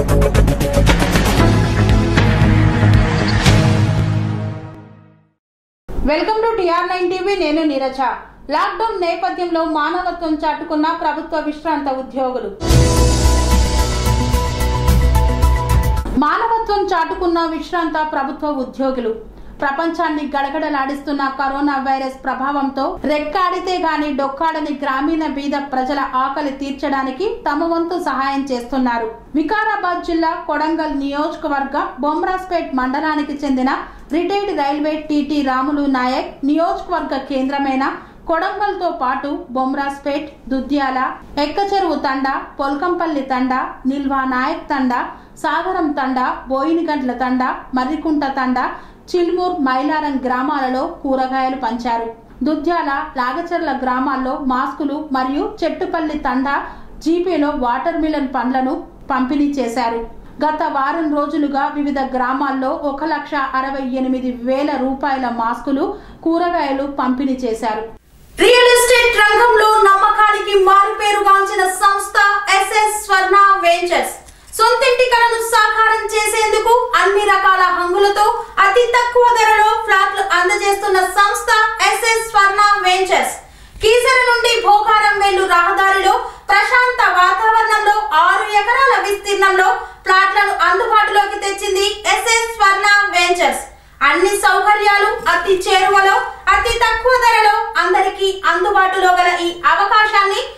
welcome to TR nine TV నేను Neeraja lockdown నేపథ్యంలో మానవత్వం చాటుకున్న ప్రభుత్వ విశ్రాంత ఉద్యోగులు మానవత్వం చాటుకున్న విశ్రాంత ప్రభుత్వ ఉద్యోగులు ప్రపంచాన్ని గడగడలాడిస్తున్న కరోనా వైరస్ ప్రభావంతో రెక్కాడితే గాని డొక్కాడని గ్రామీణ బీద ప్రజల ఆకలి తీర్చడానికి తమ వంతు సహాయం చేస్తున్నారు వికారాబాద్ జిల్లా కొడంగల్ నియోజకవర్గ బొమ్రాస్పేట్ మండలానికి చెందిన retired railway TT Ramulu Naik నియోజకవర్గ కేంద్రమైన కొడంగల్తో పాటు బొమ్రాస్పేట్ దుద్యాల ఎక్కచెరువు తండ పొల్కంపల్లి తండ నిల్వా నాయక్ తండ సాగరం తండ బోయినగండ్ల తండ మర్రికుంట తండ చిల్మూర్ మైలారం గ్రామాలలో కూరగాయలు పంచారు దుద్యాల లాగచర్ల గ్రామాల్లో మాస్కులు మరియు చెట్టుపల్లి తండ జీపీలో వాటర్ మిలన్ పండ్లను పంపిణీ చేశారు గత వారం రోజులుగా వివిధ గ్రామాల్లో ఒక లక్ష అరవై ఎనిమిది వేల రూపాయల మాస్కులు కూరగాయలు పంపిణీ చేశారు రియల్ ఎస్టేట్ రంగంలో నమ్మకానికి మారుపేరుగాంచిన సంస్థ ఎస్ఎస్ స్వర్ణ వెంచర్స్ సొంతింటి కలను సాకారం చేసేందుకు అన్ని రకాల హంగులతో అతి తక్కువ ధరలో ఫ్లాట్లు అందజేస్తున్న సంస్థ ఎస్ఎస్ స్వర్ణ వెంచర్స్ కీసర నుండి భోగారం వెళ్ళు రహదారిలో ప్రశాంత వాతావరణంలో ఆరు ఎకరాల విస్తీర్ణంలో ప్లాట్లను అందుబాటులోకి తెచ్చింది ఎస్ఎస్ స్వర్ణ వెంచర్స్ అన్ని సౌకర్యాలు అతి చేరువలో అతి తక్కువ ధరలో అందరికీ అందుబాటులో గల ఈ అవకాశాన్ని